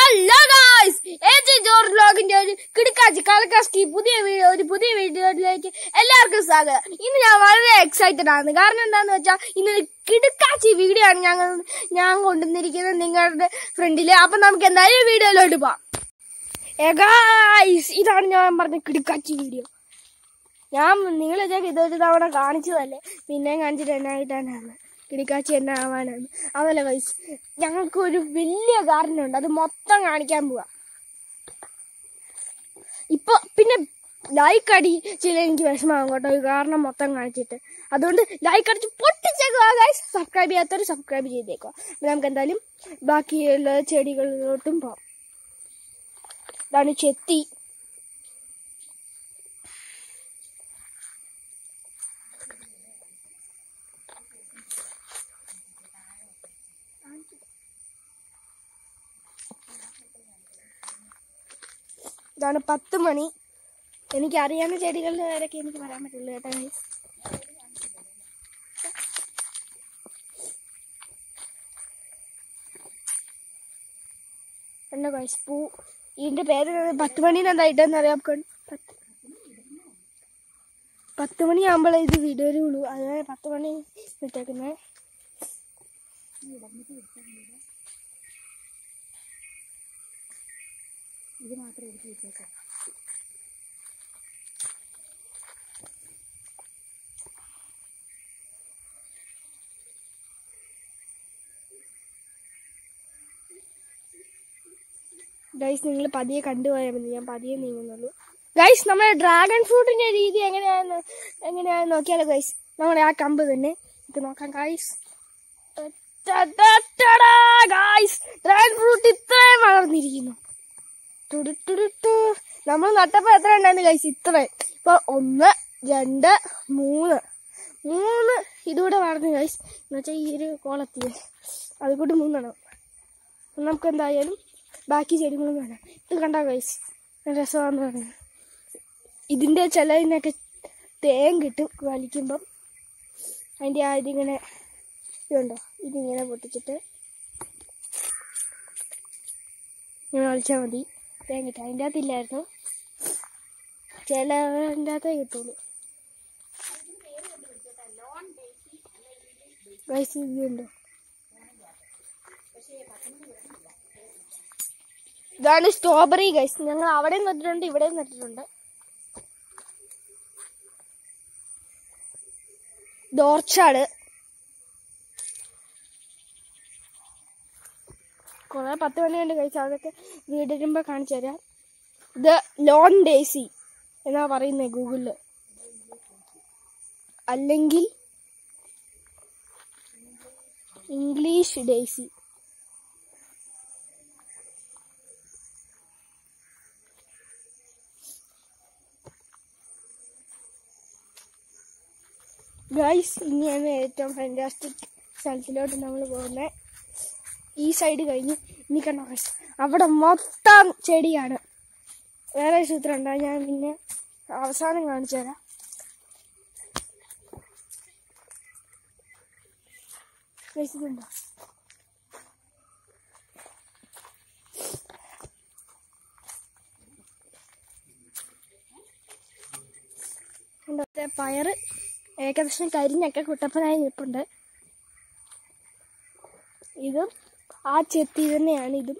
Hello guys ഏജ് George വ്ലോഗിന്റെ ഒരു കിടക്കാച്ചി കളക്കാസ്റ്റി പുതിയ വീഡിയോ ഒരു പുതിയ വീഡിയോയിലേക്ക് എല്ലാവർക്കും സ്വാഗതം ഇന്ന് ഞാൻ വളരെ എക്സൈറ്റഡ് ആണ് കാരണം എന്താന്ന് വെച്ചാൽ ഇന്നൊരു കിടക്കാച്ചി വീഡിയോ ആണ് ഞങ്ങൾ ഞാൻ കൊണ്ടുവന്നിരിക്കുന്നത് നിങ്ങളുടെ ഫ്രണ്ടില് അപ്പൊ നമുക്ക് എന്തായാലും വീഡിയോയിലോട്ട് പോവാം ഏ ഗായ്സ് ഇതാണ് ഞാൻ പറഞ്ഞ കിടക്കാച്ചി വീഡിയോ ഞാൻ നിങ്ങൾ വിചാരിക്കും ഇതൊരു തവണ കാണിച്ചതല്ലേ പിന്നെയും കാണിച്ചിട്ട് എന്നായിട്ടാണ് കിടിക്കാച്ചി എന്നെ ആവാനാണ് അതല്ല വയസ്സ് ഞങ്ങൾക്ക് ഒരു വലിയ ഗാർഡൻ ഉണ്ട് അത് മൊത്തം കാണിക്കാൻ പോവാ ഇപ്പൊ പിന്നെ ലൈക്ക് അടിച്ചില്ല എനിക്ക് വിഷമാകും കേട്ടോ ഈ കാരണം മൊത്തം കാണിച്ചിട്ട് അതുകൊണ്ട് ലൈക്ക് അടിച്ച് പൊട്ടിച്ചേക്കുക ഗൈസ് സബ്സ്ക്രൈബ് ചെയ്യാത്തവർ സബ്സ്ക്രൈബ് ചെയ്തേക്കുക അപ്പൊ നമുക്ക് എന്തായാലും ബാക്കിയുള്ള ചെടികളിലോട്ടും പോവാം ഇതാണ് ചെത്തി ഇതാണ് പത്ത് മണി എനിക്ക് അറിയാവുന്ന ചെടികളുടെ പേരൊക്കെ എനിക്ക് പറയാൻ പറ്റുള്ളൂ കേട്ടോ guys. എന്താ guys, പൂ ഇതിന്റെ പേര് പത്ത് മണീന്ന് എന്താ ഇട്ടെന്ന് അറിയാം പത്ത് പത്ത് മണിയാകുമ്പോഴേ ഇത് വിടരുള്ളൂ അതായത് പത്ത് മണി ഇട്ടേക്കുന്നത് ഇത് മാത്രം എടുത്ത് വെച്ചേക്കാം ഗൈസ് നിങ്ങൾ പതിയെ കണ്ടുപോയാൽ മതി ഞാൻ പതിയെ നീങ്ങുന്നുള്ളൂ ഗൈസ് നമ്മുടെ ഡ്രാഗൺ ഫ്രൂട്ടിന്റെ രീതി എങ്ങനെയാന്ന് എങ്ങനെയാന്ന് നോക്കിയാലോ ഗൈസ് നമ്മുടെ ആ കമ്പ് തന്നെ ഇത് നോക്കാം ഗൈസ് ഗൈസ് ഡ്രാഗൺ ഫ്രൂട്ട് ഇത്രയും വളർന്നിരിക്കുന്നു ടുടുടുടുട്ടു. നമ്മൾ നട്ടപ്പോ എത്ര ഉണ്ടായിരുന്നു ഗൈസ് ഇത്രയും ഇപ്പൊ ഒന്ന് രണ്ട് മൂന്ന് മൂന്ന് ഇതുകൂടെ വളർന്നു ഗൈസ് എന്ന് വെച്ചാൽ ഈ ഒരു കോളത്തിൽ അതുകൂടി മൂന്നെണ്ണം നമുക്ക് എന്തായാലും ബാക്കി ചെടികളും വേണം ഇത് കണ്ട ഗൈസ് രസമാന്ന് പറയുന്നത് ഇതിൻ്റെ ചിലതിനൊക്കെ തേൻ കിട്ടും വലിക്കുമ്പം അതിൻ്റെ ആ ഇതിങ്ങനെ ഇതുണ്ടോ ഇതിങ്ങനെ പൊട്ടിച്ചിട്ട് ഇങ്ങനെ വലിച്ചാൽ മതി തേൻ കിട്ടും അതിൻ്റെ അകത്തില്ലായിരുന്നു ചിലതിൻ്റെ അകത്തേ കിട്ടുള്ളൂ ഗൈസ് ഇതുണ്ടോ ഇതാണ് സ്ട്രോബെറി ഗൈസ് ഞങ്ങൾ അവിടെ നട്ടിട്ടുണ്ട് ഇവിടെ നട്ടിട്ടുണ്ട് ഡോർച്ചാട് കുറെ പത്ത് മണിയുണ്ട് കഴിച്ചു അതൊക്കെ വീടിരുമ്പോ കാണിച്ചു തരാം ഇത് ലോൺ ഡേസി എന്നാ പറയുന്നത് ഗൂഗിളില് അല്ലെങ്കിൽ ഇംഗ്ലീഷ് ഡേസി ഗൈസ് ഇനിയാണ് ഏറ്റവും ഫാന്റാസ്റ്റിക് സ്ഥലത്തിലോട്ട് നമ്മൾ പോകുന്നത് ഈ സൈഡ് കഴിഞ്ഞ് ഇനി കണ്ടോ ഗൈസ് അവിടെ മൊത്തം ചെടിയാണ് വേറെ സൂത്രം ഉണ്ടോ ഞാൻ പിന്നെ അവസാനം കാണിച്ചു തരാം ഗൈസ് ഇതുണ്ടോ ഇന്നത്തെ പയറ് ഏകദേശം കരിഞ്ഞൊക്കെ കുട്ടപ്പനായി നിൽപ്പുണ്ട് ഇതും ആ ചെത്തി തന്നെയാണ് ഇതും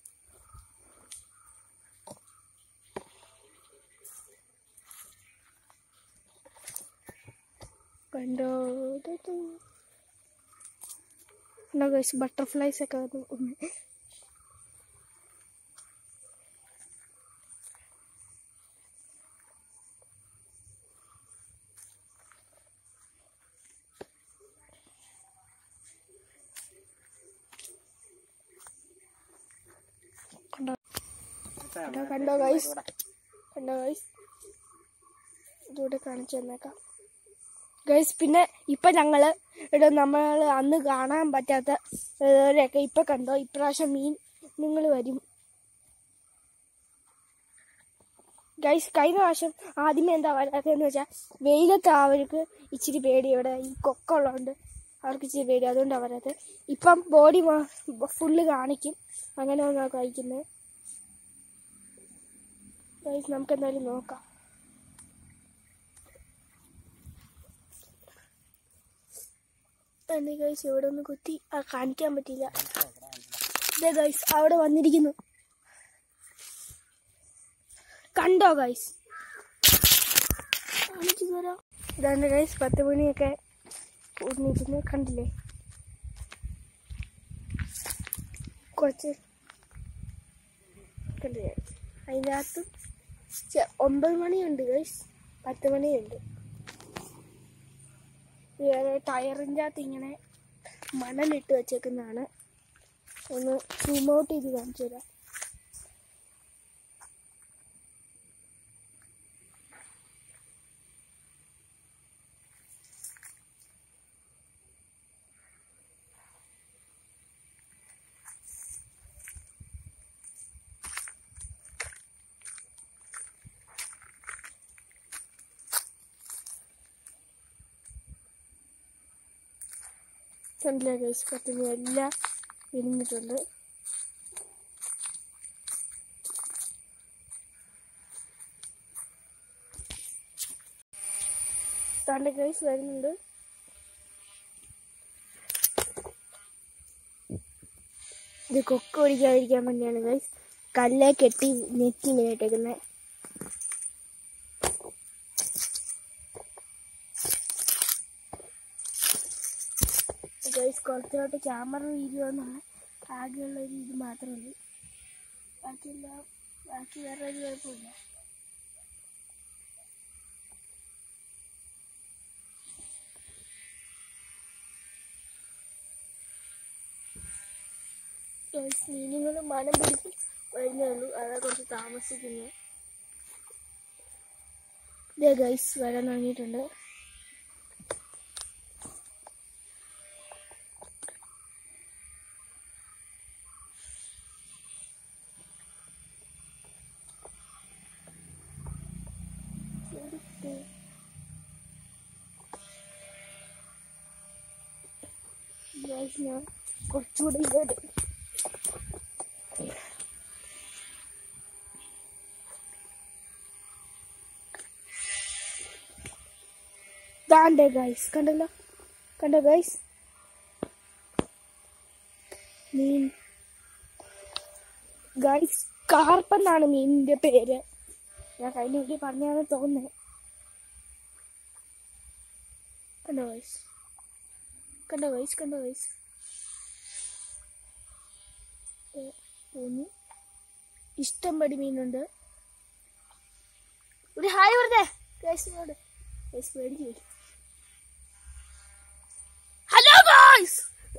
കണ്ടോ ബട്ടർഫ്ലൈസ് ഒക്കെ വന്നു ഒന്ന് കണ്ടോ കണ്ടോ കണ്ടോ ഗൈസ് കണ്ടോ ഗൈസ് ഇതൂടെ കാണിച്ചു തന്നേക്കാം ഗൈസ് പിന്നെ ഇപ്പൊ ഞങ്ങള് ഇവിടെ നമ്മൾ അന്ന് കാണാൻ പറ്റാത്ത ഒക്കെ ഇപ്പൊ കണ്ടോ ഇപ്രാവശ്യം മീൻ നിങ്ങൾ വരും ഗൈസ് കഴിഞ്ഞ പ്രാവശ്യം ആദ്യമേ എന്താ വരാത്തതെന്ന് വെച്ചാൽ വെയിലത്ത് അവർക്ക് ഇച്ചിരി പേടി ഇവിടെ ഈ കൊക്കുള്ളതുകൊണ്ട് അവർക്ക് ഇച്ചിരി പേടി അതുകൊണ്ടാണ് വരാത് ഇപ്പം ബോഡി ഫുള്ള് കാണിക്കും അങ്ങനെ ഒന്നാ കഴിക്കുന്നത് ഗൈസ് നമുക്ക് എന്തായാലും നോക്കാം എന്റെ ഗൈസ് ഇവിടെ ഒന്ന് കുത്തി ആ കാണിക്കാൻ പറ്റില്ല ഇതേ ഗൈസ് അവിടെ വന്നിരിക്കുന്നു കണ്ടോ ഗൈസ് കാണിച്ചു തരാം ഇതാണ്ട് ഗൈസ് പത്ത് മണിയൊക്കെ കൂടിനിരിക്കുന്നു കണ്ടില്ലേ കുറച്ച് കണ്ടില്ലേ അതിൻ്റെ അകത്ത് ചെ- ഒമ്പത് മണിയുണ്ട് ഗൈസ് പത്ത് മണിയുണ്ട് വേറെ ടയറിൻ്റെ അകത്ത് ഇങ്ങനെ മണലിട്ട് വെച്ചേക്കുന്നതാണ് ഒന്ന് സൂം ഔട്ട് ചെയ്ത് കാണിച്ചു തരാം കണ്ടില്ല ഗൈസ് പത്തുമണി എല്ലാം വിരിഞ്ഞിട്ടുണ്ട് തണ്ട ഗൈസ് വരുന്നുണ്ട് ഇത് കൊക്ക് പിടിക്കാതിരിക്കാൻ വേണ്ടിയാണ് ഗൈസ് കല്ലേ കെട്ടി നെറ്റി ഇങ്ങനെ ഇട്ടേക്കുന്നത് ഗൈസ് കുറച്ചോട്ട് ക്യാമറ വീഡിയോ എന്നാണ് ആകെയുള്ള ഒരു ഇത് മാത്രമേ ഉള്ളൂ ബാക്കിയെല്ലാം ബാക്കി വേറെ ഒരു കുഴപ്പമില്ല ഗൈസ് മീനുകൾ മനം പിടിച്ച് വരുന്നേ ഉള്ളൂ അതാ കുറച്ച് താമസിക്കുന്നു ഇതേ ഗൈസ് വരാൻ തുടങ്ങിയിട്ടുണ്ട് Guys, ഞാൻ കുറച്ചുകൂടി ഇങ്ങോട്ട് ദാണ്ടേ ഗൈസ് കണ്ടല്ലോ കണ്ടോ ഗൈസ് മീൻ ഗൈസ് കാർപ്പെന്നാണ് മീനിന്റെ പേര് ഞാൻ കഴിഞ്ഞ വീട്ടിൽ പറഞ്ഞാന്ന് തോന്നുന്നത് കണ്ടോ ഗൈസ് കണ്ടോ ഗൈസ് കണ്ടോ ഗൈസ് പോന്നു ഇഷ്ടം പടി മീനുണ്ട് ഒരു ഹായ് പറഞ്ഞേ ഗൈസിനോട് ഗൈസ് പേടിച്ചു പോയി ഹലോ ഗൈസ്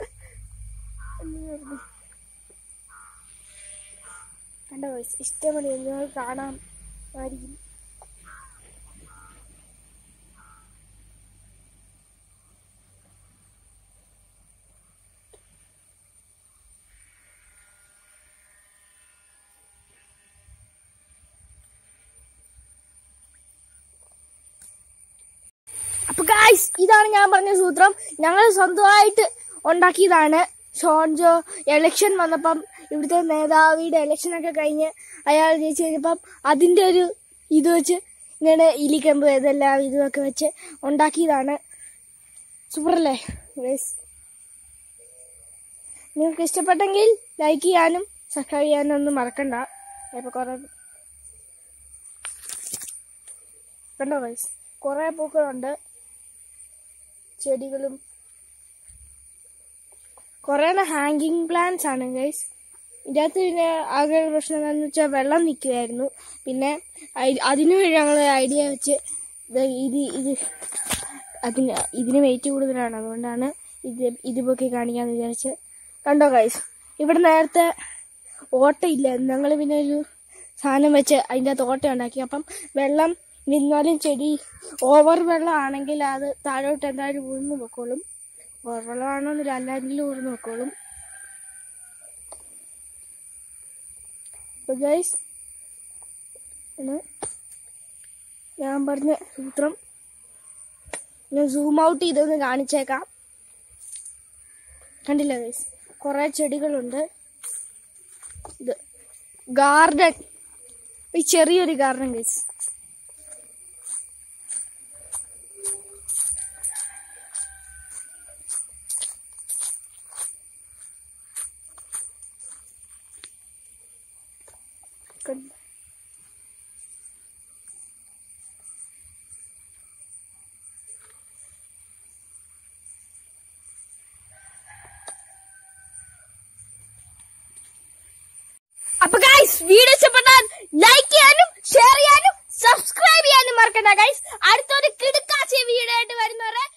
കണ്ടോ ഗൈസ് ഇഷ്ടം പടി നിങ്ങൾ കാണാം ആയിരിക്കും അപ്പൊ ഗായ്സ് ഇതാണ് ഞാൻ പറഞ്ഞ സൂത്രം ഞങ്ങൾ സ്വന്തമായിട്ട് ഉണ്ടാക്കിയതാണ് ഷോൺജോ എലക്ഷൻ വന്നപ്പം ഇവിടുത്തെ നേതാവിയുടെ ഇലക്ഷൻ ഒക്കെ കഴിഞ്ഞ് അയാൾ ജയിച്ചു കഴിഞ്ഞപ്പം അതിന്റെ ഒരു ഇത് വെച്ച് ഇങ്ങനെ ഇലിക്കമ്പ് ഇതെല്ലാം ഇതൊക്കെ വെച്ച് ഉണ്ടാക്കിയതാണ് സൂപ്പറല്ലേ ഗൈസ് നിങ്ങൾക്ക് ഇഷ്ടപ്പെട്ടെങ്കിൽ ലൈക്ക് ചെയ്യാനും സബ്സ്ക്രൈബ് ചെയ്യാനും ഒന്നും മറക്കണ്ട ഇപ്പൊ കുറെ കണ്ടോ ഗൈസ് കുറെ പൂക്കളുണ്ട് ചെടികളും കുറെ ഹാങ്കിങ് പ്ലാന്റ്സ് ആണ് ഗൈസ് ഇതിനകത്ത് പിന്നെ ആകെ ഒരു പ്രശ്നം എന്താണെന്ന് വെച്ചാൽ വെള്ളം നിൽക്കുമായിരുന്നു പിന്നെ അയി- അതിനു വേണ്ടി ഞങ്ങൾ ഐഡിയ വെച്ച് ഇത് ഇത് ഇത് അതിന് ഇതിന് വെയിറ്റ് കൂടുതലാണ് അതുകൊണ്ടാണ് ഇത് ഇത് പൊക്കി കാണിക്കാന്ന് വിചാരിച്ച് കണ്ടോ ഗൈസ് ഇവിടെ നേരത്തെ ഓട്ടയില്ല ഞങ്ങൾ പിന്നെ ഒരു സാധനം വെച്ച് അതിൻ്റെ അകത്ത് ഓട്ട ഉണ്ടാക്കി അപ്പം വെള്ളം നിന്നാലും ചെടി ഓവർ വെള്ളം ആണെങ്കിൽ അത് താഴോട്ട് എന്തായാലും ഊർന്നു പൊക്കോളും ഓവർ വെള്ളം ആണെന്നില്ല അല്ലാതെങ്കിലും ഊർന്നു പൊക്കോളും അപ്പോൾ ഗൈസ് ഞാൻ പറഞ്ഞ സൂത്രം ഞാൻ സൂം ഔട്ട് ചെയ്തൊന്ന് കാണിച്ചേക്കാം കണ്ടില്ല ഗൈസ് കുറെ ചെടികളുണ്ട് ഇത് ഗാർഡൻ ഈ ചെറിയൊരു ഗാർഡൻ ഗൈസ് കണ്ടോ? അപ്പൊ ഗൈസ് വീഡിയോ ഇഷ്ടപ്പെട്ടാൽ ലൈക്ക് ചെയ്യാനും ഷെയർ ചെയ്യാനും സബ്സ്ക്രൈബ് ചെയ്യാനും മറക്കണ്ട ഗൈസ് അടുത്തൊരു കിടുക്കാച്ച വീഡിയോ ആയിട്ട് വരുന്നവരെ